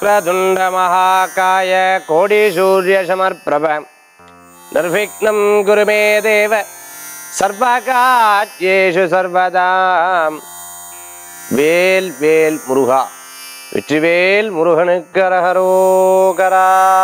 वक्रतुण्डमहाकाय कोटिसूर्यसमर्प्रभ निर्विघ्नं कुरु मे देव सर्वकार्येषु सर्वदा வேல் வேல் முருகா வெற்றிவேல் முருகனுக்கு அரகரோகரா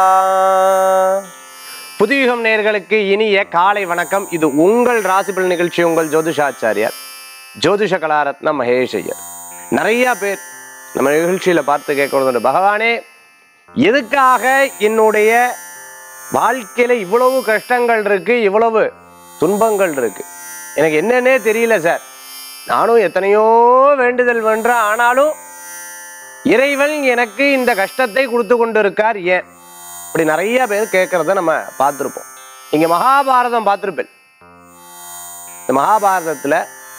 புதியுகம் நேர்களுக்கு இனிய காலை வணக்கம் இது உங்கள் ராசிபல் நிகழ்ச்சி உங்கள் ஜோதிஷாச்சாரியார் ஜோதிஷ கலாரத்ன மகேஷ் ஐயர் நிறைய பேர் நம்ம நிகழ்ச்சியில பார்த்து கேட்கறது பகவானே எதுக்காக என்னுடைய வாழ்க்கையில இவ்வளவு கஷ்டங்கள் இருக்கு இவ்வளவு துன்பங்கள் இருக்கு எனக்கு என்னன்னே தெரியல சார் நானும் எத்தனையோ வேண்டுதல் வென்றேன் ஆனாலும் இறைவன் எனக்கு இந்த கஷ்டத்தை கொடுத்து கொண்டு இருக்கார் ஏன் இப்படி நிறைய பேர் கேட்கறத நம்ம பார்த்துருப்போம் இங்க மகாபாரதம் பார்த்துருப்பேன் இந்த மகாபாரதத்துல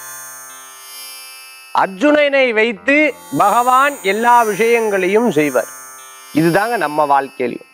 அர்ஜுனனை வைத்து பகவான் எல்லா விஷயங்களையும் செய்வார் இதுதாங்க நம்ம வாழ்க்கையிலையும்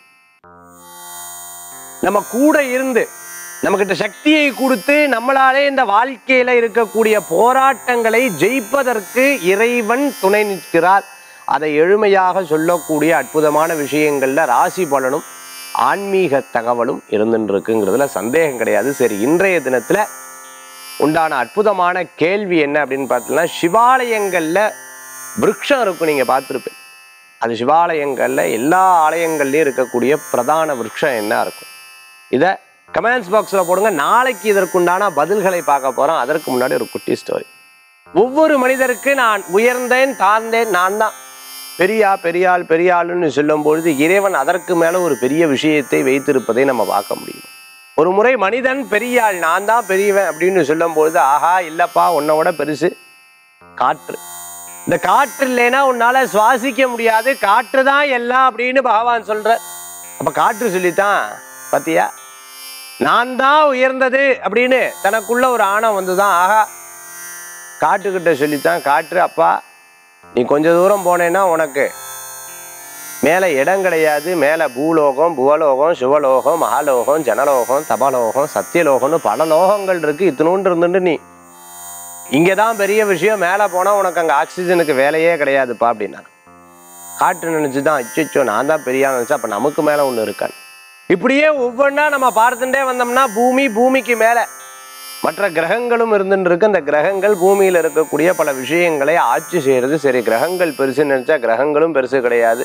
நம்ம கூட இருந்து நம்மகிட்ட சக்தியை கொடுத்து நம்மளாலே இந்த வாழ்க்கையில இருக்கக்கூடிய போராட்டங்களை ஜெயிப்பதற்கு இறைவன் துணை நிற்கிறார் அதை எளிமையாக சொல்லக்கூடிய அற்புதமான விஷயங்கள்ல ராசி பலனும் ஆன்மீக தகவலும் இருந்துட்டு இருக்குங்கிறதுல சந்தேகம் கிடையாது சரி இன்றைய தினத்துல உண்டான அற்புதமான கேள்வி என்ன அப்படின்னு பார்த்தீங்கன்னா சிவாலயங்கள்ல விருட்சம் இருக்கும் நீங்க பார்த்துருப்பேன் அது சிவாலயங்கள்ல எல்லா ஆலயங்கள்லயும் இருக்கக்கூடிய பிரதான விருட்சம் என்ன இருக்கும் இதை கமெண்ட்ஸ் பாக்ஸில் போடுங்க நாளைக்கு இதற்குண்டான பதில்களை பார்க்க போறோம் அதற்கு முன்னாடி ஒரு குட்டி ஸ்டோரி ஒவ்வொரு மனிதருக்கு நான் உயர்ந்தேன் தாழ்ந்தேன் நான் தான் பெரியா பெரியாள் பெரியாளுன்னு சொல்லும் பொழுது இறைவன் அதற்கு மேல ஒரு பெரிய விஷயத்தை வைத்திருப்பதை நம்ம பார்க்க முடியும் ஒரு முறை மனிதன் பெரியாள் நான் தான் பெரியவன் அப்படின்னு சொல்லும் பொழுது ஆஹா இல்லப்பா உன்னை விட பெருசு காற்று இந்த காற்று இல்லைன்னா உன்னால சுவாசிக்க முடியாது காற்று தான் எல்லாம் அப்படின்னு பகவான் சொல்ற அப்ப காற்று சொல்லித்தான் பாத்தியா நான் தான் உயர்ந்தது அப்படின்னு தனக்குள்ள ஒரு ஆணம் வந்துதான் ஆஹா காட்டுக்கிட்ட சொல்லித்தான் காற்று அப்பா நீ கொஞ்ச தூரம் போனேன்னா உனக்கு மேலே இடம் கிடையாது மேலே பூலோகம் புவலோகம் சிவலோகம் மகாலோகம் ஜனலோகம் தபலோகம் சத்தியலோகம்னு பல லோகங்கள் இருக்கு இத்தினூண்டு இருந்துட்டு நீ இங்கே தான் பெரிய விஷயம் மேலே போனால் உனக்கு அங்கே ஆக்சிஜனுக்கு வேலையே கிடையாதுப்பா அப்படின்னாரு காற்று நினச்சி தான் அச்சோ நான் தான் பெரியா நினச்சா அப்போ நமக்கு மேலே ஒன்று இருக்கான்னு இப்படியே ஒவ்வொன்றா நம்ம பார்த்துட்டே வந்தோம்னா பூமி பூமிக்கு மேலே மற்ற கிரகங்களும் இருந்துட்டு இருக்கு அந்த கிரகங்கள் பூமியில் இருக்கக்கூடிய பல விஷயங்களை ஆட்சி செய்யறது சரி கிரகங்கள் பெருசுன்னு நினைச்சா கிரகங்களும் பெருசு கிடையாது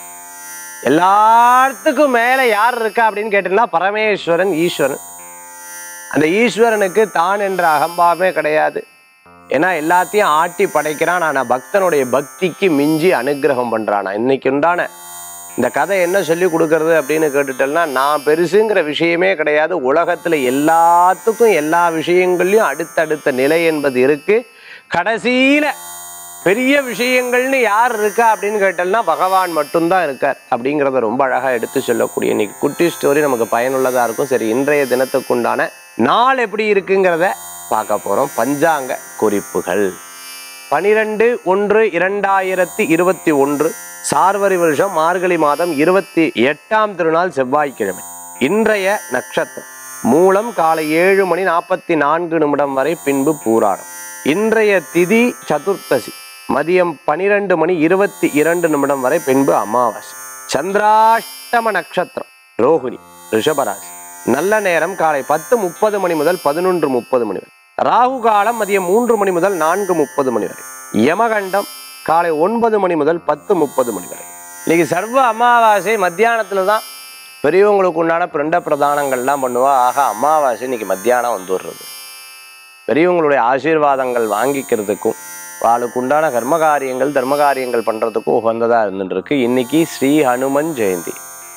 எல்லாத்துக்கும் மேல யார் இருக்கா அப்படின்னு கேட்டீங்கன்னா பரமேஸ்வரன் ஈஸ்வரன் அந்த ஈஸ்வரனுக்கு தான் என்ற அகம்பாவமே கிடையாது ஏன்னா எல்லாத்தையும் ஆட்டி படைக்கிறான் ஆனா பக்தனுடைய பக்திக்கு மிஞ்சி அனுகிரகம் பண்றானா இன்னைக்கு உண்டான இந்த கதை என்ன சொல்லி கொடுக்கறது அப்படின்னு கேட்டுட்டேன்னா நான் பெருசுங்கிற விஷயமே கிடையாது உலகத்துல எல்லாத்துக்கும் எல்லா விஷயங்கள்லயும் அடுத்தடுத்த நிலை என்பது இருக்கு கடைசியில பெரிய விஷயங்கள்னு யார் இருக்கா அப்படின்னு கேட்டோம்னா பகவான் மட்டும்தான் இருக்கார் அப்படிங்கிறத ரொம்ப அழகா எடுத்து சொல்லக்கூடிய இன்னைக்கு குட்டி ஸ்டோரி நமக்கு பயனுள்ளதா இருக்கும் சரி இன்றைய தினத்துக்குண்டான நாள் எப்படி இருக்குங்கிறத பார்க்க போறோம் பஞ்சாங்க குறிப்புகள் பனிரெண்டு ஒன்று இரண்டாயிரத்தி இருபத்தி ஒன்று சார்வரி வருஷம் மார்கழி மாதம் இருபத்தி எட்டாம் திருநாள் செவ்வாய்க்கிழமை இன்றைய நட்சத்திரம் மூலம் காலை ஏழு மணி நாற்பத்தி நான்கு நிமிடம் வரை பின்பு பூராடம் இன்றைய திதி சதுர்த்தசி மதியம் பனிரெண்டு மணி இருபத்தி இரண்டு நிமிடம் வரை பின்பு அமாவாசை சந்திராஷ்டம நட்சத்திரம் ரோஹிணி ரிஷபராசி நல்ல நேரம் காலை பத்து முப்பது மணி முதல் பதினொன்று முப்பது மணி வரை ராகு காலம் மதியம் மூன்று மணி முதல் நான்கு முப்பது மணி வரை யமகண்டம் காலை ஒன்பது மணி முதல் பத்து முப்பது மணி வரை இன்னைக்கு சர்வ அமாவாசை மத்தியானத்துல தான் பெரியவங்களுக்கு உண்டான பிண்ட பிரதானங்கள்லாம் பண்ணுவா ஆக அமாவாசை இன்னைக்கு மத்தியானம் வந்துடுறது பெரியவங்களுடைய ஆசீர்வாதங்கள் வாங்கிக்கிறதுக்கும் அவளுக்கு உண்டான கர்மகாரியங்கள் தர்மகாரியங்கள் பண்றதுக்கும் உகந்ததா இருந்துட்டு இருக்கு இன்னைக்கு ஸ்ரீ ஹனுமன் ஜெயந்தி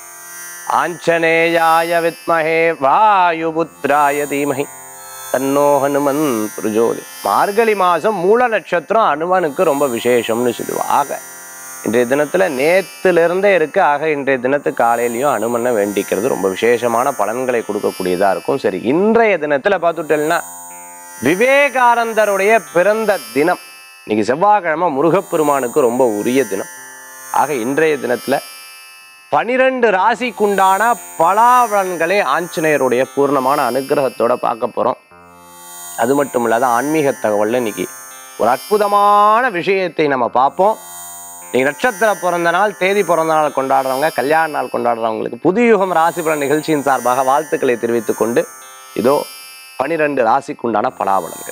ஆஞ்சநேயாய வித்மஹே வாயுபுத்ராய தீமஹி தன்னோ ஹனுமன் பிரஜோதி மார்கழி மாசம் மூல நட்சத்திரம் ஹனுமனுக்கு ரொம்ப விசேஷம்னு சொல்லுவா ஆக இன்றைய தினத்துல நேத்துல இருந்தே இருக்கு ஆக இன்றைய தினத்து காலையிலயும் அனுமனை வேண்டிக்கிறது ரொம்ப விசேஷமான பலன்களை கொடுக்கக்கூடியதா இருக்கும் சரி இன்றைய தினத்துல பார்த்துட்டேன்னா விவேகானந்தருடைய பிறந்த தினம் இன்னைக்கு செவ்வாய்க்கிழமை முருகப்பெருமானுக்கு ரொம்ப உரிய தினம் ஆக இன்றைய தினத்துல பனிரெண்டு ராசிக்குண்டான பலாபலன்களை ஆஞ்சநேயருடைய பூர்ணமான அனுகிரகத்தோட பார்க்க போறோம் அது மட்டும் இல்லாத ஆன்மீக தகவல்ல இன்னைக்கு ஒரு அற்புதமான விஷயத்தை நம்ம பார்ப்போம் நீங்க நட்சத்திர பிறந்த நாள் தேதி பிறந்த நாள் கொண்டாடுறவங்க கல்யாண நாள் கொண்டாடுறவங்களுக்கு புதுயுகம் ராசி பலன் நிகழ்ச்சியின் சார்பாக வாழ்த்துக்களை தெரிவித்துக் கொண்டு இதோ பனிரெண்டு ராசிக்குண்டான பலாபலன்கள்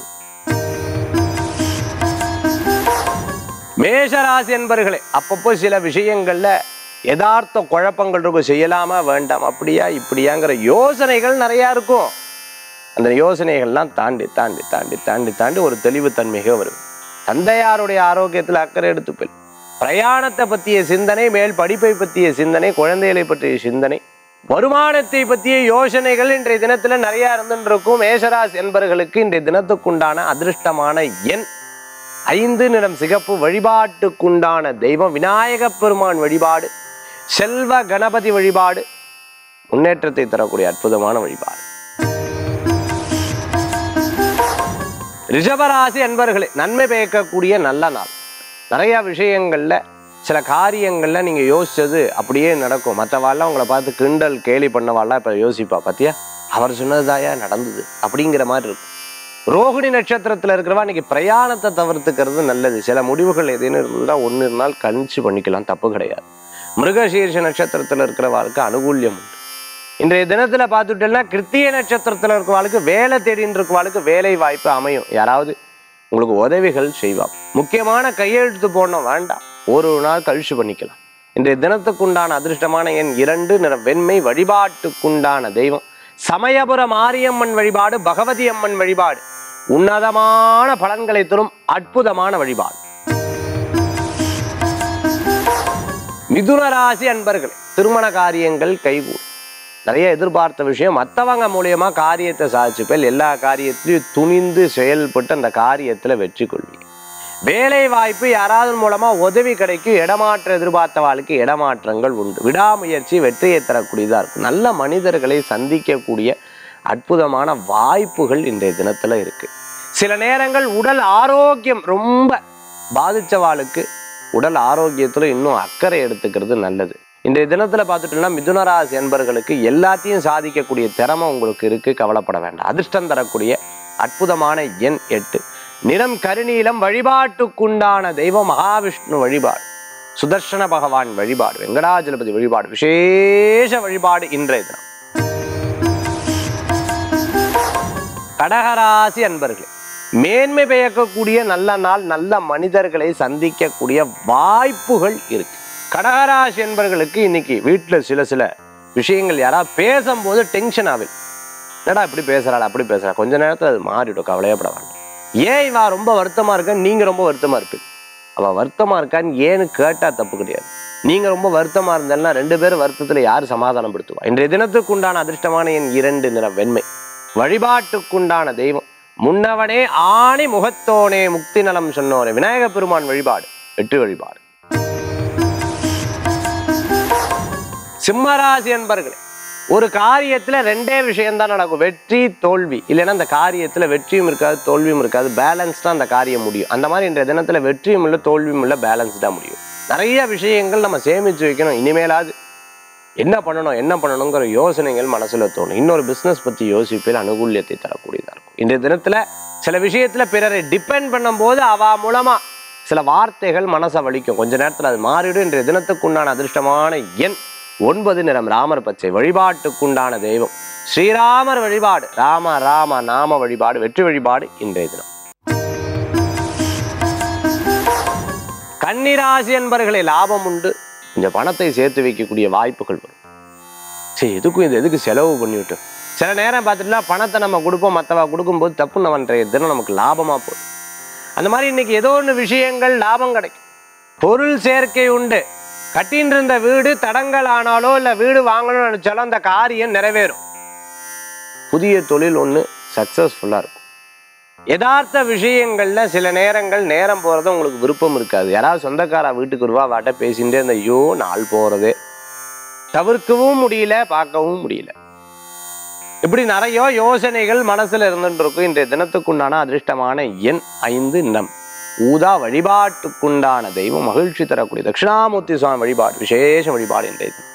மேஷ ராசி என்பர்களே அப்பப்போ சில விஷயங்கள்ல யதார்த்த குழப்பங்கள் இருக்கும் செய்யலாமா வேண்டாம் அப்படியா இப்படியாங்கிற யோசனைகள் நிறைய இருக்கும் அந்த யோசனைகள்லாம் தாண்டி தாண்டி தாண்டி தாண்டி தாண்டி ஒரு தெளிவுத்தன்மைக வரும் தந்தையாருடைய ஆரோக்கியத்தில் அக்கறை எடுத்துப்பில் பிரயாணத்தை பற்றிய சிந்தனை மேல் படிப்பை பற்றிய சிந்தனை குழந்தைகளை பற்றிய சிந்தனை வருமானத்தை பற்றிய யோசனைகள் இன்றைய தினத்தில் நிறைய இருந்துட்டு இருக்கும் மேஷராஸ் என்பவர்களுக்கு இன்றைய தினத்துக்குண்டான அதிர்ஷ்டமான எண் ஐந்து நிறம் சிகப்பு வழிபாட்டுக்குண்டான தெய்வம் விநாயகப் பெருமான் வழிபாடு செல்வ கணபதி வழிபாடு முன்னேற்றத்தை தரக்கூடிய அற்புதமான வழிபாடு ரிஷபராசி அன்பர்களே நன்மை பயக்கக்கூடிய நல்ல நாள் நிறைய விஷயங்கள்ல சில காரியங்கள்ல நீங்க யோசிச்சது அப்படியே நடக்கும் மற்றவாள்லாம் உங்களை பார்த்து கிண்டல் கேலி பண்ணவாள்லாம் இப்ப யோசிப்பா பாத்தியா அவர் சொன்னதாயா நடந்தது அப்படிங்கிற மாதிரி இருக்கும் ரோகிணி நட்சத்திரத்துல இருக்கிறவா இன்னைக்கு பிரயாணத்தை தவிர்த்துக்கிறது நல்லது சில முடிவுகள் எதுன்னு இருந்ததுன்னா ஒன்று இருந்தால் கணிச்சு பண்ணிக்கலாம் தப்பு கிடையாது மிருகசீர்ஷ நட்சத்திரத்துல இருக்கிறவாளுக்கு அனுகூல்யம் உண்டு இன்றைய தினத்துல பார்த்துட்டேன்னா கிருத்திய நட்சத்திரத்துல இருக்கிறவாளுக்கு வேலை தேடின்னு இருக்கிறவாளுக்கு வேலை வாய்ப்பு அமையும் யாராவது உங்களுக்கு உதவிகள் செய்வான் முக்கியமான கையெழுத்து போடணும் வேண்டாம் ஒரு நாள் கழிச்சு பண்ணிக்கலாம் இன்றைய தினத்துக்குண்டான அதிர்ஷ்டமான எண் இரண்டு நிற வெண்மை வழிபாட்டுக்குண்டான தெய்வம் சமயபுர மாரியம்மன் வழிபாடு பகவதி அம்மன் வழிபாடு உன்னதமான பலன்களை தரும் அற்புதமான வழிபாடு மிதுன ராசி அன்பர்கள் திருமண காரியங்கள் கைகூடும் நிறைய எதிர்பார்த்த விஷயம் மற்றவங்க மூலியமா காரியத்தை சாதிச்சுப்பேல் எல்லா காரியத்திலையும் துணிந்து செயல்பட்டு அந்த காரியத்துல வெற்றி கொள்வீங்க வேலை வாய்ப்பு யாராவது மூலமா உதவி கிடைக்கும் இடமாற்ற எதிர்பார்த்த வாழ்க்கை இடமாற்றங்கள் உண்டு விடாமுயற்சி வெற்றியை தரக்கூடியதா இருக்கும் நல்ல மனிதர்களை சந்திக்கக்கூடிய அற்புதமான வாய்ப்புகள் இன்றைய தினத்துல இருக்கு சில நேரங்கள் உடல் ஆரோக்கியம் ரொம்ப பாதிச்சவாளுக்கு உடல் ஆரோக்கியத்துல இன்னும் அக்கறை எடுத்துக்கிறது நல்லது இன்றைய தினத்துல பார்த்துட்டோம்னா மிதுனராசி என்பர்களுக்கு எல்லாத்தையும் சாதிக்கக்கூடிய திறமை உங்களுக்கு இருக்கு கவலைப்பட வேண்டாம் அதிர்ஷ்டம் தரக்கூடிய அற்புதமான எண் எட்டு நிறம் கருநீலம் வழிபாட்டுக்குண்டான தெய்வம் மகாவிஷ்ணு வழிபாடு சுதர்சன பகவான் வழிபாடு வெங்கடாஜலபதி வழிபாடு விசேஷ வழிபாடு இன்றைய தினம் கடகராசி அன்பர்களே மேன்மை பயக்கக்கூடிய நல்ல நாள் நல்ல மனிதர்களை சந்திக்கக்கூடிய வாய்ப்புகள் இருக்கு கடகராசி என்பர்களுக்கு இன்னைக்கு வீட்டில் சில சில விஷயங்கள் யாராவது பேசும்போது டென்ஷன் ஆகுது என்னடா இப்படி பேசுறாள் அப்படி பேசுறா கொஞ்ச நேரத்தில் அது மாறிடும் கவலையப்பட வேண்டாம் ஏன் இவன் ரொம்ப வருத்தமா இருக்க நீங்க ரொம்ப வருத்தமா இருப்பீங்க அவ வருத்தமா இருக்கான்னு ஏன்னு கேட்டா தப்பு கிடையாது நீங்க ரொம்ப வருத்தமா இருந்தாலும் ரெண்டு பேரும் வருத்தத்துல யார் சமாதானப்படுத்துவா இன்றைய தினத்துக்கு உண்டான அதிர்ஷ்டமான என் இரண்டு நிற வெண்மை வழிபாட்டுக்குண்டான தெய்வம் முன்னவனே ஆணி முகத்தோனே முக்தி நலம் சொன்னோனே விநாயக பெருமான் வழிபாடு வெற்றி வழிபாடு சிம்மராசி அன்பர்களே ஒரு காரியத்துல ரெண்டே விஷயம்தான் நடக்கும் வெற்றி தோல்வி இல்லைன்னா அந்த காரியத்துல வெற்றியும் இருக்காது தோல்வியும் இருக்காது பேலன்ஸ்டா அந்த காரியம் முடியும் அந்த மாதிரி இன்றைய தினத்துல வெற்றியும் இல்லை தோல்வியும் இல்லை பேலன்ஸ்டா முடியும் நிறைய விஷயங்கள் நம்ம சேமிச்சு வைக்கணும் இனிமேலாவது என்ன பண்ணணும் என்ன பண்ணணுங்கிற யோசனைகள் மனசுல தோணும் இன்னொரு பிசினஸ் பத்தி யோசிப்பில் அனுகூல்யத்தை தரக்கூடியதா இருக்கும் இன்றைய தினத்துல சில விஷயத்துல பிறரை டிபெண்ட் பண்ணும்போது அவ மூலமா சில வார்த்தைகள் மனசை வலிக்கும் கொஞ்ச நேரத்துல அது மாறிடும் இன்றைய தினத்துக்குண்டான அதிர்ஷ்டமான எண் ஒன்பது நிறம் ராமர் பச்சை வழிபாட்டுக்குண்டான தெய்வம் ஸ்ரீராமர் வழிபாடு ராம ராம நாம வழிபாடு வெற்றி வழிபாடு இன்றைய தினம் கன்னிராசி என்பர்களே லாபம் உண்டு கொஞ்சம் பணத்தை சேர்த்து வைக்கக்கூடிய வாய்ப்புகள் வரும் சரி எதுக்கும் இது எதுக்கு செலவு பண்ணிவிட்டு சில நேரம் பார்த்துட்டுனா பணத்தை நம்ம கொடுப்போம் மற்றவா கொடுக்கும்போது தப்பு நம்ம அன்றைய தினம் நமக்கு லாபமாக போகும் அந்த மாதிரி இன்னைக்கு ஏதோ ஒன்று விஷயங்கள் லாபம் கிடைக்கும் பொருள் சேர்க்கை உண்டு கட்டின்னு இருந்த வீடு தடங்கள் ஆனாலோ இல்லை வீடு வாங்கணும்னு நினைச்சாலும் அந்த காரியம் நிறைவேறும் புதிய தொழில் ஒன்று சக்ஸஸ்ஃபுல்லாக இருக்கும் யதார்த்த விஷயங்கள்ல சில நேரங்கள் நேரம் போறது உங்களுக்கு விருப்பம் இருக்காது யாராவது சொந்தக்காரா வீட்டுக்கு வருவா வாட்ட பேசிட்டே இந்த ஐயோ நாள் போறது தவிர்க்கவும் முடியல பார்க்கவும் முடியல இப்படி நிறைய யோசனைகள் மனசுல இருந்துட்டு இருக்கும் இன்றைய தினத்துக்குண்டான அதிர்ஷ்டமான எண் ஐந்து நம் ஊதா வழிபாட்டுக்குண்டான தெய்வம் மகிழ்ச்சி தரக்கூடிய தட்சிணாமூர்த்தி சுவாமி வழிபாடு விசேஷ வழிபாடு இன்றைய தினம்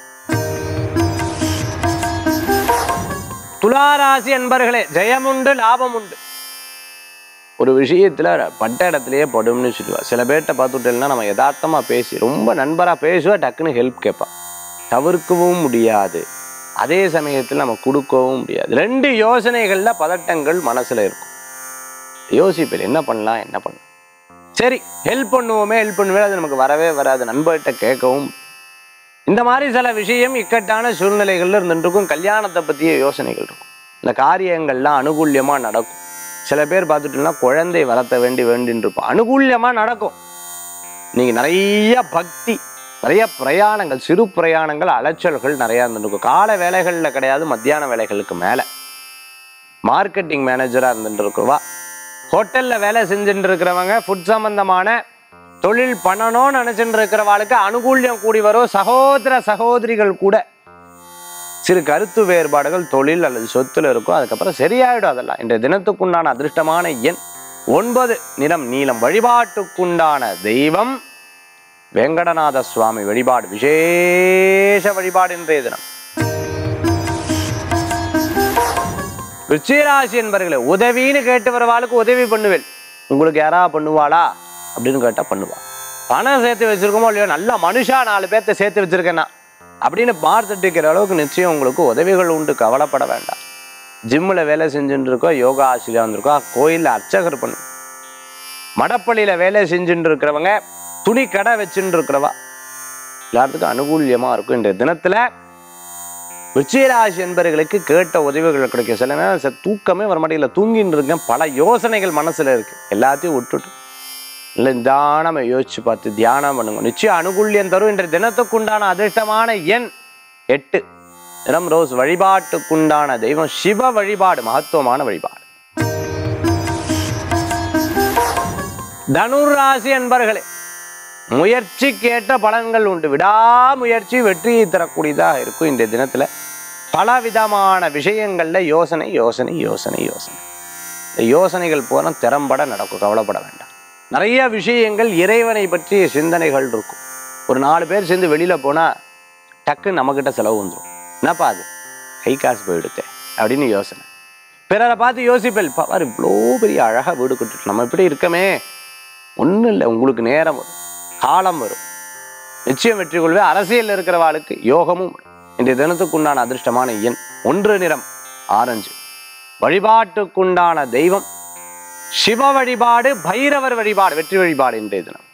துளாராசி அன்பர்களே ஜெயமுண்டு லாபம் உண்டு ஒரு விஷயத்துல பட்ட இடத்துலயே படும்னு சொல்லுவா சில பேர்கிட்ட பார்த்துட்டேன்னா நம்ம யதார்த்தமா பேசி ரொம்ப நண்பரா பேசுவா டக்குன்னு ஹெல்ப் கேட்பா தவிர்க்கவும் முடியாது அதே சமயத்தில் நம்ம கொடுக்கவும் முடியாது ரெண்டு யோசனைகள்ல பதட்டங்கள் மனசுல இருக்கும் யோசிப்பேன் என்ன பண்ணலாம் என்ன பண்ணலாம் சரி ஹெல்ப் பண்ணுவோமே ஹெல்ப் பண்ணுவே அது நமக்கு வரவே வராது நண்பர்கிட்ட கேட்கவும் இந்த மாதிரி சில விஷயம் இக்கட்டான சூழ்நிலைகள்ல இருந்துருக்கும் கல்யாணத்தை பற்றிய யோசனைகள் இருக்கும் இந்த காரியங்கள்லாம் அனுகூல்யமா நடக்கும் சில பேர் பார்த்துட்டோம்னா குழந்தை வளர்த்த வேண்டி வேண்டின்னு இருப்போம் அனுகூல்யமா நடக்கும் நீங்க நிறைய பக்தி நிறைய பிரயாணங்கள் சிறு பிரயாணங்கள் அலைச்சல்கள் நிறையா இருந்துருக்கும் கால வேலைகளில் கிடையாது மத்தியான வேலைகளுக்கு மேலே மார்க்கெட்டிங் மேனேஜராக இருந்துட்டு இருக்கிறவா ஹோட்டலில் வேலை செஞ்சுட்டு இருக்கிறவங்க ஃபுட் சம்பந்தமான தொழில் பண்ணணும்னு நினச்சிட்டு இருக்கிறவாளுக்கு அனுகூல்யம் கூடி வரும் சகோதர சகோதரிகள் கூட சிறு கருத்து வேறுபாடுகள் தொழில் அல்லது சொத்துல இருக்கும் அதுக்கப்புறம் சரியாயிடும் அதெல்லாம் இன்றைய தினத்துக்குண்டான அதிர்ஷ்டமான எண் ஒன்பது நிறம் நீலம் வழிபாட்டுக்குண்டான தெய்வம் வெங்கடநாத சுவாமி வழிபாடு விசேஷ வழிபாடு இன்றைய தினம் ருச்சிராசி என்பர்களே உதவின்னு கேட்டு வரவாளுக்கு உதவி பண்ணுவேன் உங்களுக்கு யாரா பண்ணுவாளா அப்படின்னு கேட்டா பண்ணுவா பணம் சேர்த்து வச்சிருக்கோமோ இல்லையோ நல்ல மனுஷா நாலு பேர்த்த சேர்த்து வச்சிருக்கேன்னா அப்படின்னு பார்த்துட்டு அளவுக்கு நிச்சயம் உங்களுக்கு உதவிகள் உண்டு கவலைப்பட வேண்டாம் ஜிம்மில் வேலை செஞ்சுட்டு இருக்கோம் யோகா ஆசிரியர் வந்திருக்கோம் கோயிலில் அர்ச்சகர் பண்ணு மடப்பள்ளியில் வேலை செஞ்சுட்டு இருக்கிறவங்க துணி கடை வச்சுட்டு இருக்கிறவா எல்லாத்துக்கும் அனுகூல்யமாக இருக்கும் இன்றைய தினத்தில் விருச்சிகராசி என்பவர்களுக்கு கேட்ட உதவிகள் கிடைக்கும் சில நேரம் ச- தூக்கமே வர மாட்டேங்கல தூங்கின்னு இருக்கேன் பல யோசனைகள் மனசுல இருக்கு எல்லாத்தையும் விட்டுட்டு இல்லை நிதானமா யோசிச்சு பார்த்து தியானம் பண்ணுங்க நிச்சயம் அனுகூல்யம் தரும் இன்றைய தினத்துக்குண்டான அதிர்ஷ்டமான எண் எட்டு நிறம் ரோஸ் வழிபாட்டுக்குண்டான தெய்வம் சிவ வழிபாடு மகத்துவமான வழிபாடு தனுர் ராசி அன்பர்களே முயற்சிக்கேற்ற பலன்கள் உண்டு விடாமுயற்சி வெற்றியை தரக்கூடியதாக இருக்கும் இந்த தினத்துல பல விதமான விஷயங்கள்ல யோசனை யோசனை யோசனை யோசனை இந்த யோசனைகள் போன திறம்பட நடக்கும் கவலைப்பட வேண்டாம் நிறைய விஷயங்கள் இறைவனை பற்றிய சிந்தனைகள் இருக்கும் ஒரு நாலு பேர் சேர்ந்து வெளியில போனா டக்குன்னு நம்மக்கிட்ட செலவு வந்துடும் என்னப்பா அது கை காசு போயிடுத்தே அப்படின்னு யோசனை பிறரை பார்த்து யோசிப்பேன் பாரு இவ்வளோ பெரிய அழகா வீடு கட்டிட்டு நம்ம இப்படி இருக்கமே ஒன்றும் இல்லை உங்களுக்கு நேரம் வரும் காலம் வரும் நிச்சயம் வெற்றி கொள்வே அரசியல் இருக்கிறவாளுக்கு யோகமும் வரும். இன்றைய தினத்துக்குண்டான அதிர்ஷ்டமான எண் ஒன்று நிறம் ஆரஞ்சு வழிபாட்டுக்குண்டான தெய்வம் சிவ வழிபாடு பைரவர் வழிபாடு வெற்றி வழிபாடு இன்றைய தினம்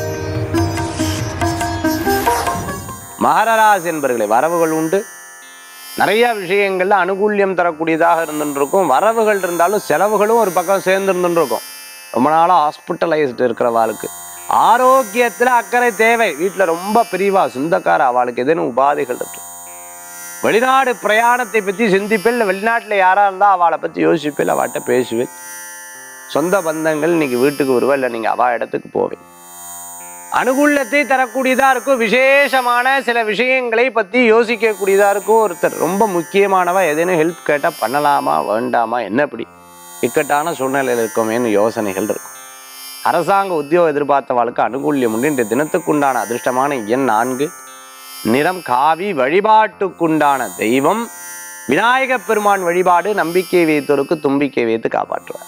மகரராசி என்பர்களே வரவுகள் உண்டு நிறைய விஷயங்கள்ல அனுகூல்யம் தரக்கூடியதாக இருந்துட்டு இருக்கும் வரவுகள் இருந்தாலும் செலவுகளும் ஒரு பக்கம் சேர்ந்து இருந்துட்டு இருக்கும் ரொம்ப நாளா ஹாஸ்பிட்டலைஸ்டு இருக்கிறவாளுக்கு ஆரோக்கியத்துல அக்கறை தேவை வீட்டுல ரொம்ப பிரிவா சொந்தக்கார அவளுக்கு ஏதேனும் உபாதைகள் இருக்கு வெளிநாடு பிரயாணத்தை பத்தி சிந்திப்பில் இல்லை வெளிநாட்டுல யாரா இருந்தா அவளை பத்தி யோசிப்பில் அவள்கிட்ட பேசுவேன் சொந்த பந்தங்கள் இன்னைக்கு வீட்டுக்கு வருவா இல்லை நீங்க அவ இடத்துக்கு போவேன் அனுகூலத்தை தரக்கூடியதா இருக்கும் விசேஷமான சில விஷயங்களை பத்தி யோசிக்கக்கூடியதா இருக்கும் ஒருத்தர் ரொம்ப முக்கியமானவா ஏதேனும் ஹெல்ப் கேட்டா பண்ணலாமா வேண்டாமா என்ன இப்படி இக்கட்டான சூழ்நிலையில் இருக்கோமேன்னு யோசனைகள் இருக்கும் அரசாங்க உத்தியோகம் எதிர்பார்த்தவாளுக்கு அனுகூல்யம் உண்டு இன்றைய தினத்துக்குண்டான அதிர்ஷ்டமான எண் நான்கு நிறம் காவி வழிபாட்டுக்குண்டான தெய்வம் விநாயகப் பெருமான் வழிபாடு நம்பிக்கை வைத்தோருக்கு தும்பிக்கை வைத்து காப்பாற்றுவார்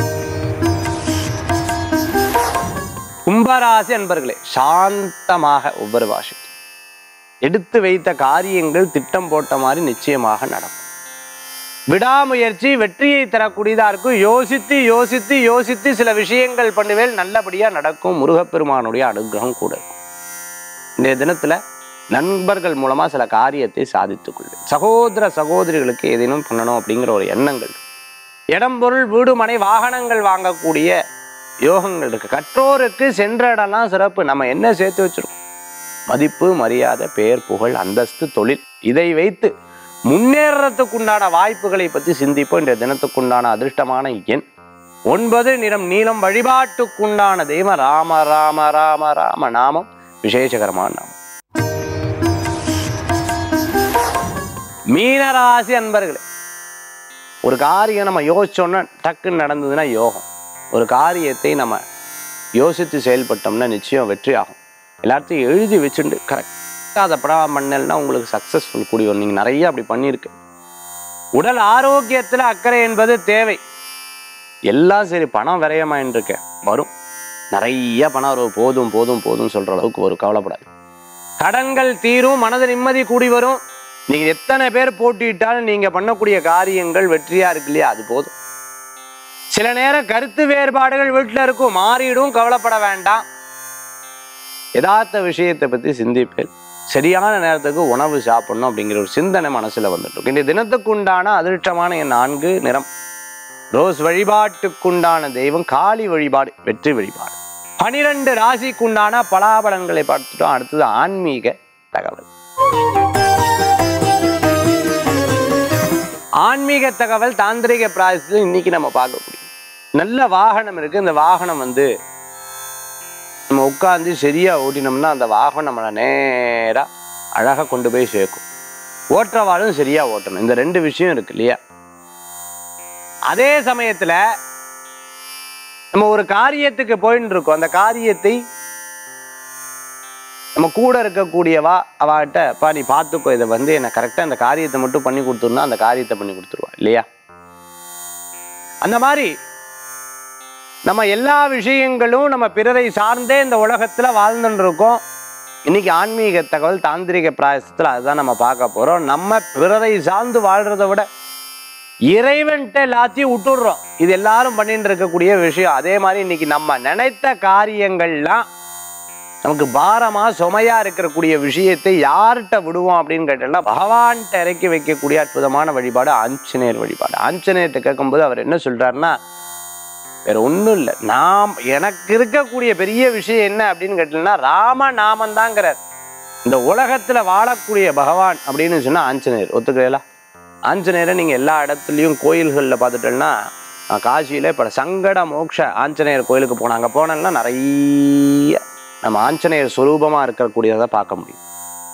கும்பராசி அன்பர்களே சாந்தமாக ஒவ்வொரு பாஷை எடுத்து வைத்த காரியங்கள் திட்டம் போட்ட மாதிரி நிச்சயமாக நடக்கும் விடாமுயற்சி வெற்றியை தரக்கூடியதா இருக்கும் யோசித்து யோசித்து யோசித்து சில விஷயங்கள் பண்ணுவேல் நல்லபடியா நடக்கும் முருகப்பெருமானுடைய அனுகிரகம் கூட இருக்கும் இன்றைய தினத்துல நண்பர்கள் மூலமா சில காரியத்தை சாதித்துக் கொள்வேன் சகோதர சகோதரிகளுக்கு ஏதேனும் பண்ணணும் அப்படிங்கிற ஒரு எண்ணங்கள் இடம் பொருள் வீடு மனை வாகனங்கள் வாங்கக்கூடிய யோகங்கள் இருக்கு கற்றோருக்கு சென்ற இடம்லாம் சிறப்பு நம்ம என்ன சேர்த்து வச்சிருக்கோம் மதிப்பு மரியாதை பெயர் புகழ் அந்தஸ்து தொழில் இதை வைத்து முன்னேறத்துக்குண்டான வாய்ப்புகளை பற்றி சிந்திப்போம் இன்றைய தினத்துக்குண்டான அதிர்ஷ்டமான எண் ஒன்பது நிறம் நீளம் வழிபாட்டுக்குண்டான தெய்வம் ராம ராம ராம ராம நாமம் விசேஷகரமான நாமம் மீனராசி அன்பர்களே ஒரு காரியம் நம்ம யோசிச்சோன்னா டக்குன்னு நடந்ததுன்னா யோகம் ஒரு காரியத்தை நம்ம யோசித்து செயல்பட்டோம்னா நிச்சயம் வெற்றி ஆகும் எல்லாத்தையும் எழுதி வச்சுட்டு கரெக்டாக அதை படம் பண்ணலன்னா உங்களுக்கு சக்ஸஸ்ஃபுல் கூடி வரும் நீங்கள் நிறைய அப்படி பண்ணியிருக்கு உடல் ஆரோக்கியத்தில் அக்கறை என்பது தேவை எல்லாம் சரி பணம் விரயமாயின்னு இருக்கேன் வரும் நிறைய பணம் வரும் போதும் போதும் போதும் சொல்ற அளவுக்கு ஒரு கவலைப்படாது கடன்கள் தீரும் மனது நிம்மதி கூடி வரும் நீங்க எத்தனை பேர் போட்டியிட்டாலும் நீங்க பண்ணக்கூடிய காரியங்கள் வெற்றியா இருக்கு இல்லையா அது போதும் சில நேரம் கருத்து வேறுபாடுகள் வீட்டில் இருக்கும் மாறிடும் கவலைப்பட வேண்டாம் யதார்த்த விஷயத்தை பத்தி சிந்திப்பேன் சரியான நேரத்துக்கு உணவு சாப்பிடணும் அப்படிங்கிற ஒரு சிந்தனை மனசுல வந்துட்டு இருக்கு இந்த தினத்துக்குண்டான அதிர்ஷ்டமான என் நான்கு நிறம் ரோஸ் வழிபாட்டுக்குண்டான தெய்வம் காளி வழிபாடு வெற்றி வழிபாடு பனிரெண்டு ராசிக்குண்டான பலாபலன்களை பார்த்துட்டோம் அடுத்தது ஆன்மீக தகவல் ஆன்மீக தகவல் தாந்திரிக பிராயசத்தில் இன்னைக்கு நம்ம பார்க்கக்கூடிய நல்ல வாகனம் இருக்கு இந்த வாகனம் வந்து நம்ம உட்காந்து சரியா ஓட்டினோம்னா அந்த வாகனம் நம்மளை நேரா அழகா கொண்டு போய் சேர்க்கும் ஓட்டுறவாளும் சரியா ஓட்டணும் இந்த ரெண்டு விஷயம் இருக்கு இல்லையா அதே சமயத்துல நம்ம ஒரு காரியத்துக்கு போயின்னு இருக்கோம் அந்த காரியத்தை நம்ம கூட இருக்கக்கூடியவா அவகிட்ட அப்பா நீ பார்த்துக்கோ இதை வந்து என்ன கரெக்டாக இந்த காரியத்தை மட்டும் பண்ணி கொடுத்துருந்தா அந்த காரியத்தை பண்ணி கொடுத்துருவா இல்லையா அந்த மாதிரி நம்ம எல்லா விஷயங்களும் நம்ம பிறரை சார்ந்தே இந்த உலகத்துல வாழ்ந்துட்டு இருக்கோம் இன்னைக்கு ஆன்மீக தகவல் தாந்திரிக பிராயசத்துல அதுதான் நம்ம பார்க்க போறோம் நம்ம பிறரை சார்ந்து வாழ்றதை விட இறைவன்கிட்ட எல்லாத்தையும் விட்டுடுறோம் இது எல்லாரும் பண்ணிட்டு இருக்கக்கூடிய விஷயம் அதே மாதிரி இன்னைக்கு நம்ம நினைத்த காரியங்கள்லாம் நமக்கு பாரமா சுமையா இருக்கக்கூடிய விஷயத்தை யார்கிட்ட விடுவோம் அப்படின்னு கேட்டோம்னா பகவான்கிட்ட இறக்கி வைக்கக்கூடிய அற்புதமான வழிபாடு ஆஞ்சநேயர் வழிபாடு ஆஞ்சநேயர்கிட்ட கேட்கும்போது அவர் என்ன சொல்றாருன்னா வேற ஒன்றும் இல்லை நாம் எனக்கு இருக்கக்கூடிய பெரிய விஷயம் என்ன அப்படின்னு கேட்டீங்கன்னா ராம நாமந்தாங்கிறார் இந்த உலகத்துல வாழக்கூடிய பகவான் அப்படின்னு சொன்னா ஆஞ்சநேயர் ஒத்துக்கிறீங்களா ஆஞ்சநேயரை நீங்க எல்லா இடத்துலையும் கோயில்களில் பார்த்துட்டோம்னா நான் காசியில இப்போ சங்கட மோக்ஷ ஆஞ்சநேயர் கோயிலுக்கு போனேன் அங்கே போனேன்னா நிறைய நம்ம ஆஞ்சநேயர் சுரூபமா இருக்கக்கூடியதை பார்க்க முடியும்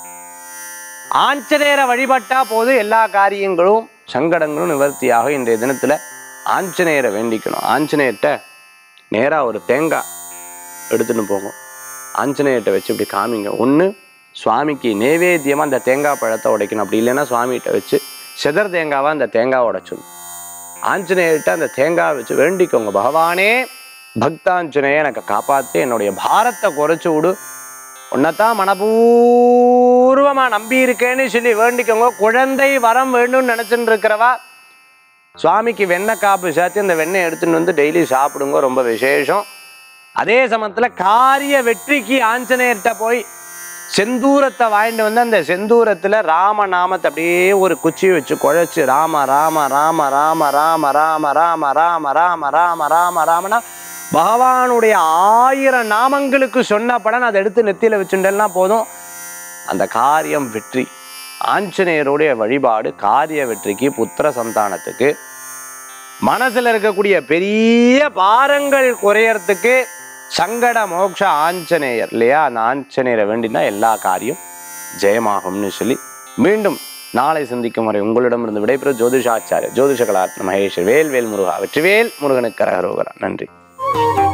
ஆஞ்சநேயரை வழிபட்டா போது எல்லா காரியங்களும் சங்கடங்களும் நிவர்த்தியாக இன்றைய தினத்துல ஆஞ்சநேயரை வேண்டிக்கணும் ஆஞ்சநேயர்கிட்ட நேரா ஒரு தேங்காய் எடுத்துன்னு போகும் ஆஞ்சநேயர்கிட்ட வச்சு இப்படி காமிங்க ஒன்று சுவாமிக்கு நைவேத்தியமா அந்த தேங்காய் பழத்தை உடைக்கணும் அப்படி இல்லைன்னா சுவாமிகிட்ட வச்சு செதர் தேங்காவா அந்த தேங்காவை உடைச்சிடணும் ஆஞ்சநேயர்கிட்ட அந்த தேங்காய் வச்சு வேண்டிக்கோங்க பகவானே பக்தாஞ்சநேய எனக்கு காப்பாற்றி என்னுடைய பாரத்தை குறைச்சு விடு உன்னைத்தான் மனப்பூர்வமா நம்பி இருக்கேன்னு சொல்லி வேண்டிக்கோங்க குழந்தை வரம் வேண்டும்னு நினைச்சுட்டு இருக்கிறவா சுவாமிக்கு வெண்ணெய் காப்பு சேர்த்து அந்த வெண்ணெய் எடுத்துன்னு வந்து டெய்லி சாப்பிடுங்க ரொம்ப விசேஷம் அதே சமயத்துல காரிய வெற்றிக்கு ஆஞ்சநேயர்கிட்ட போய் செந்தூரத்தை வாங்கிட்டு வந்து அந்த செந்தூரத்துல ராம நாமத்தை அப்படியே ஒரு குச்சி வச்சு குழைச்சு ராம ராம ராம ராம ராம ராம ராம ராம ராம ராம ராம ராமனா பகவானுடைய ஆயிரம் நாமங்களுக்கு சொன்ன பலன் அதை எடுத்து நெத்தியில வச்சுட்டேன்னா போதும் அந்த காரியம் வெற்றி ஆஞ்சநேயருடைய வழிபாடு காரிய வெற்றிக்கு புத்திர சந்தானத்துக்கு மனசுல இருக்கக்கூடிய பெரிய பாரங்கள் குறையறதுக்கு சங்கட மோட்ச ஆஞ்சநேயர் இல்லையா அந்த ஆஞ்சநேயரை வேண்டினா எல்லா காரியம் ஜெயமாகும்னு சொல்லி மீண்டும் நாளை சந்திக்கும் வரை உங்களிடமிருந்து விடைபெற ஜோதிஷாச்சாரிய ஜோதிஷ கலாத்ன மகேஷ் வேல் வேல் முருகா வெற்றிவேல் முருகனுக்கு கரகரோகரா நன்றி